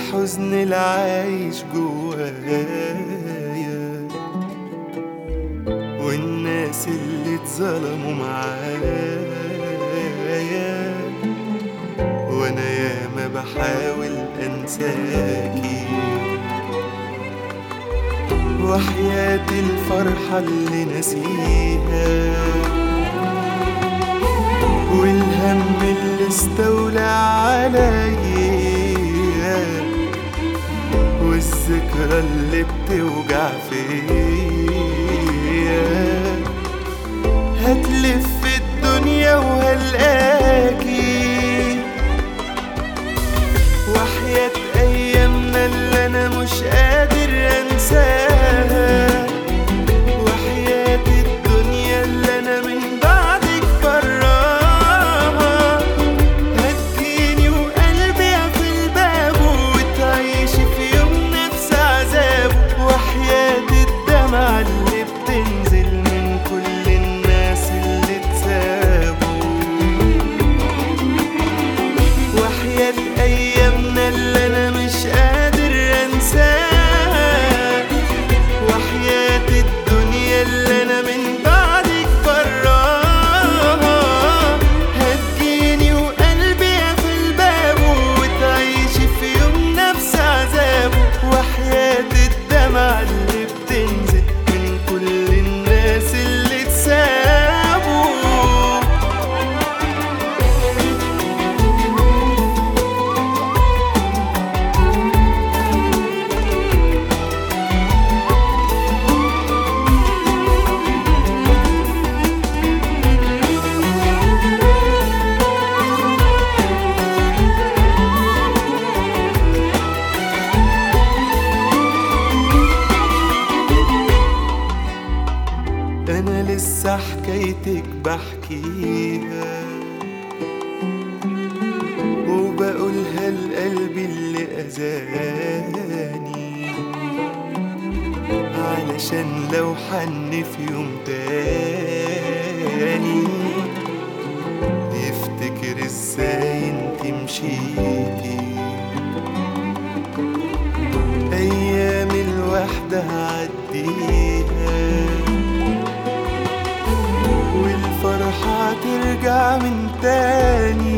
الحزن العايش جوايا والناس اللي اتظلموا معايا وانا ياما بحاول انساكي وحياتي الفرحة اللي نسيها والهم اللي استولى عليا والذكرى اللي بتوجع فيا هتلف الدنيا وهلقاكي وحياة أيامنا اللي أنا مش قادر أنساها وحياة الدنيا اللي أنا من بعدك براها هتجيني وقلبي في الباب وتعيشي في يوم نفس عذابه وحياة الدمعة اللي بتنزل من كل الناس اللي اتسابوا وحياة أيامنا اللي أنا مش قادر أنساها وحياة الدنيا اللي أنا من بعدك براها هتجيني وقلبي في الباب وتعيشي في يوم نفس عذابه وحياة الدمعة اللي بتنزل من كل الناس اللي اتسابوا انا لسه حكايتك بحكيها وبقولها لقلبي اللي اذاني علشان لو حن في يوم تاني يفتكر ازاي انت مشيتي ايام الوحدة هعديها والفرحة ترجع من تاني